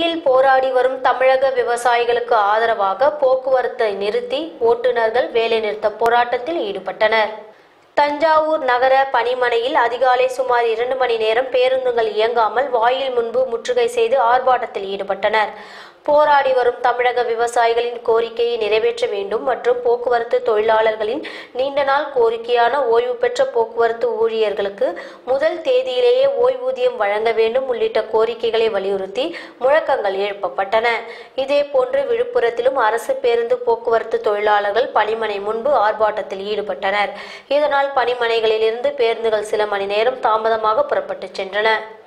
டெல்லியில் போராடி வரும் தமிழக விவசாயிகளுக்கு ஆதரவாக போக்குவரத்தை நிறுத்தி ஓட்டுநர்கள் வேலைநிறுத்த போராட்டத்தில் ஈடுபட்டனர் தஞ்சாவூர் நகர பணிமனையில் அதிகாலை சுமார் இரண்டு மணி நேரம் பேருந்துகள் இயங்காமல் வாயில் முன்பு முற்றுகை செய்து ஆர்ப்பாட்டத்தில் ஈடுபட்டனர் போராடி வரும் தமிழக விவசாயிகளின் கோரிக்கையை நிறைவேற்ற வேண்டும் மற்றும் போக்குவரத்து தொழிலாளர்களின் நீண்ட நாள் கோரிக்கையான ஓய்வு பெற்ற போக்குவரத்து ஊழியர்களுக்கு முதல் தேதியிலேயே ஓய்வூதியம் வழங்க வேண்டும் உள்ளிட்ட கோரிக்கைகளை வலியுறுத்தி முழக்கங்கள் எழுப்பப்பட்டன இதேபோன்று விழுப்புரத்திலும் அரசு பேருந்து போக்குவரத்து தொழிலாளர்கள் பணிமனை முன்பு ஆர்ப்பாட்டத்தில் ஈடுபட்டனர் இதனால் பணிமனைகளிலிருந்து பேருந்துகள் சில மணி நேரம் தாமதமாக புறப்பட்டுச் சென்றன